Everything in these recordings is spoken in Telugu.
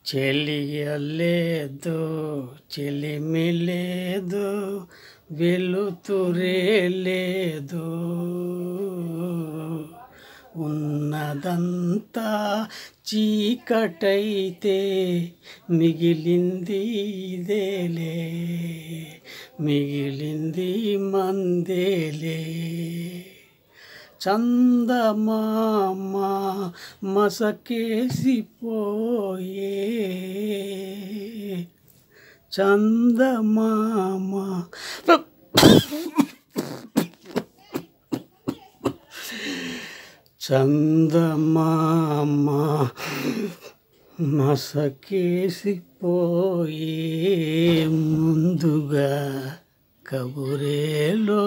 చెలియలేదు చెలిమి లేదు వెలుతురే లేదు ఉన్నదంతా చీకటైతే మిగిలింది ఇదేలే మిగిలింది మందేలే చందమామ మసకేసిపోయే చందమామ చందమామ మసకేసిపోయే ముందుగా కబురేలో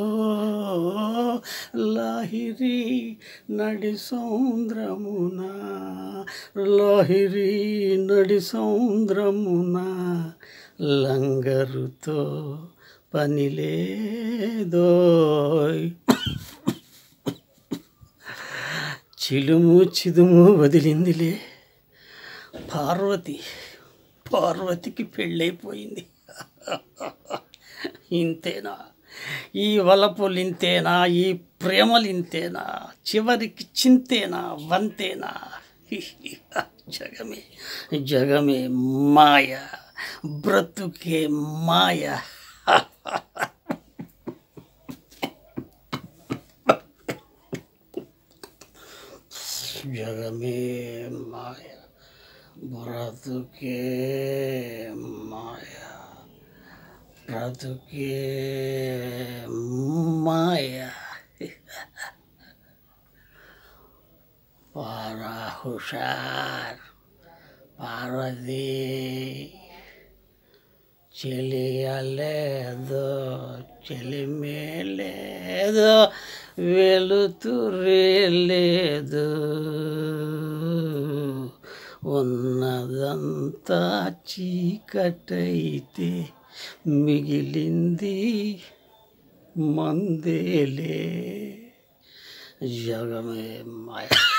లాహిరి నడి సౌంద్రమున లాహిరి నడి సౌంద్రమున లంగరుతో పని లేదోయ్ చిలుము చిదుము వదిలిందిలే పార్వతి పార్వతికి పెళ్ళైపోయింది ఇంతేనా ఈ వలపులు ఇంతేనా ఈ ప్రేమలు ఇంతేనా చివరికి చింతేనా వంతేనా జగమే జగమే మాయ బ్రతుకే మాయ జగమే మాయ బ్రతుకే మాయ బ్రతుకే మాయ పారా హుషార్ పార్వతి చెలియలేదు చెలిమే లేదు వెలుతురే లేదు ఉన్నదంతా చీకటైతే మిగిలింది మందేలే జగమే మాయ